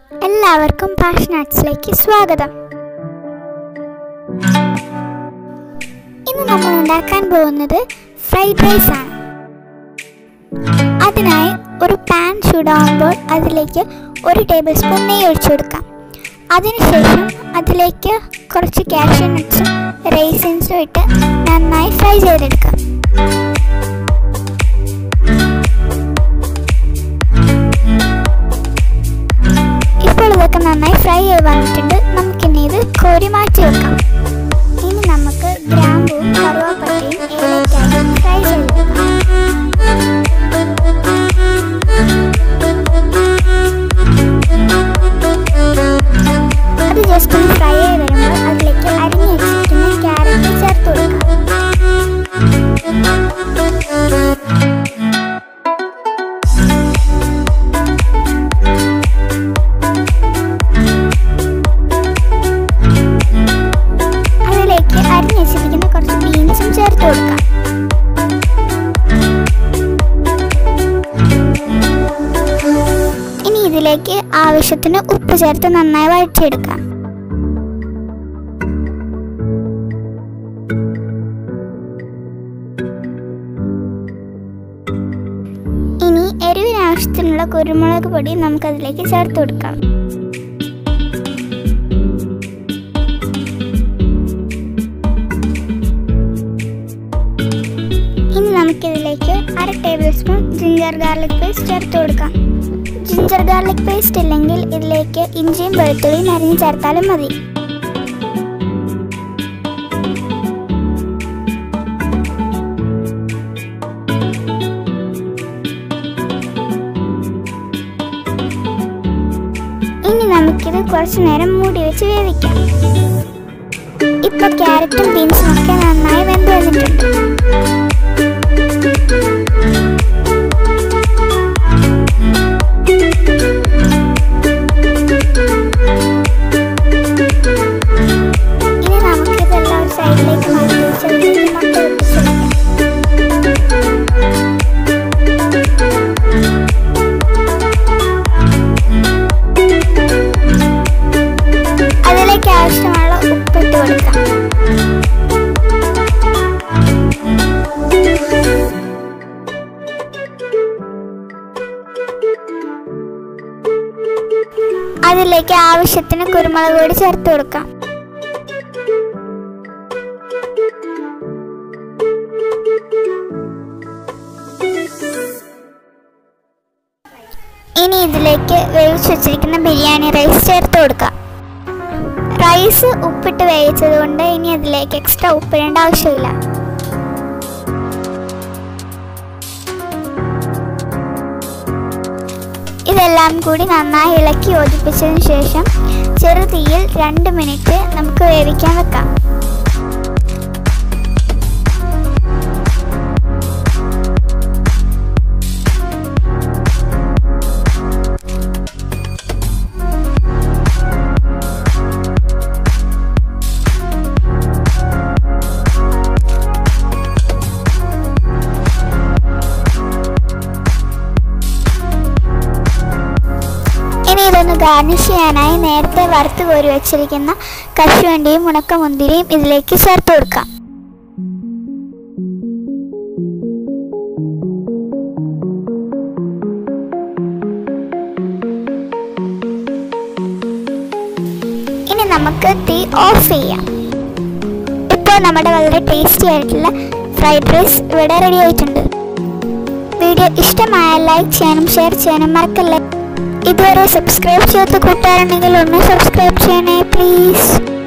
എല്ലാവർക്കും പാഷൻ ആർട്സിലേക്ക് സ്വാഗതം ഇന്ന് നമ്മൾ ഉണ്ടാക്കാൻ പോകുന്നത് ഫ്രൈഡ് റൈസ് ആണ് അതിനായി ഒരു പാൻ ചൂടാകുമ്പോൾ അതിലേക്ക് ഒരു ടേബിൾ സ്പൂൺ നെയ്യ് ഒഴിച്ചു കൊടുക്കാം അതിനുശേഷം അതിലേക്ക് കുറച്ച് കാഷ്യൂ നട്ട്സും റൈസിൻസും ഇട്ട് നന്നായി ഫ്രൈ ചെയ്തെടുക്കാം ഇപ്പോൾ ഇതൊക്കെ നന്നായി ഫ്രൈ ചെയ്ത് വന്നിട്ടുണ്ട് നമുക്കിനി ഇത് കോരി മാറ്റി വെക്കാം ഇനി നമുക്ക് ഗ്രാമ്പും കറുവാപ്പട്ടയും ഏലക്കായും ഫ്രൈ ചെയ്തെടുക്കാം അത് ജസ്റ്റ് ഒന്ന് ഫ്രൈ ആയി വരുമ്പോൾ അതിലേക്ക് അരിഞ്ഞു വെച്ചിരിക്കുന്ന ക്യാരറ്റ് ചേർത്ത് കൊടുക്കാം അതിലേക്ക് അരിഞ്ഞു വെച്ചിരിക്കുന്ന കുറച്ച് ബീൻസും ചേർത്ത് കൊടുക്കാം ഇനി ഇതിലേക്ക് ആവശ്യത്തിന് ഉപ്പ് ചേർത്ത് നന്നായി വഴറ്റിയെടുക്കാം ഇനി എരിവിന് ആവശ്യത്തിനുള്ള കുരുമുളക് പൊടി നമുക്കതിലേക്ക് ചേർത്ത് കൊടുക്കാം ഇനി നമുക്കിതിലേക്ക് അര tablespoon ginger garlic paste ചേർത്ത് കൊടുക്കാം ജിഞ്ചർ ഗാർലിക് പേസ്റ്റ് ഇല്ലെങ്കിൽ ഇതിലേക്ക് ഇഞ്ചിയും വെളുത്തുള്ളിയും അരിഞ്ഞ് ചേർത്താലും മതി ഇനി നമുക്കിത് കുറച്ചു നേരം മൂടി വെച്ച് വേവിക്കാം ഇപ്പൊ ക്യാരറ്റും ബീൻസും ഒക്കെ നന്നായി വെന്ത് വന്നിട്ടുണ്ട് ഇനി നമുക്കിതെല്ലാം ഒരു സൈഡിലേക്ക് മാറ്റി വെച്ച് അതിലേക്ക് മുട്ട പൊട്ടിച്ചെടുക്കാം അതിലേക്ക് ആവശ്യമുള്ള ഉപ്പിട്ട് കൊടുക്കാം അതിലേക്ക് ആവശ്യത്തിന് കുരുമുളക് പൊടി ചേർത്ത് കൊടുക്കാം ഇനി ഇതിലേക്ക് വേവിച്ച് വെച്ചിരിക്കുന്ന ബിരിയാണി റൈസ് ചേർത്ത് കൊടുക്കാം റൈസ് ഉപ്പിട്ട് വേവിച്ചത് കൊണ്ട് ഇനി അതിലേക്ക് എക്സ്ട്രാ ഉപ്പിടേണ്ട ആവശ്യമില്ല ഇതെല്ലാം കൂടി നന്നായി ഇളക്കി യോജിപ്പിച്ചതിന് ശേഷം ചെറുതീയിൽ രണ്ട് മിനിറ്റ് നമുക്ക് വേവിക്കാൻ വെക്കാം ഇനി ഇതൊന്ന് ഗാർണിഷ് ചെയ്യാനായി നേരത്തെ വറുത്ത് കോരി വെച്ചിരിക്കുന്ന കശുവണ്ടിയും ഉണക്കമുന്തിരിയും ഇതിലേക്ക് ചേർത്ത് കൊടുക്കാം ഇനി നമുക്ക് തീ ഓഫ് ചെയ്യാം ഇപ്പോൾ നമ്മുടെ വളരെ ടേസ്റ്റി ആയിട്ടുള്ള ഫ്രൈഡ് റൈസ് ഇവിടെ റെഡി ആയിട്ടുണ്ട് വീഡിയോ ഇഷ്ടമായ ലൈക്ക് ചെയ്യാനും ഷെയർ ചെയ്യാനും മറക്കല്ലേ ഇതുവരെ സബ്സ്ക്രൈബ് ചെയ്യാത്ത കൂട്ടുകാരുണ്ടെങ്കിൽ ഒന്ന് സബ്സ്ക്രൈബ് ചെയ്യണേ പ്ലീസ്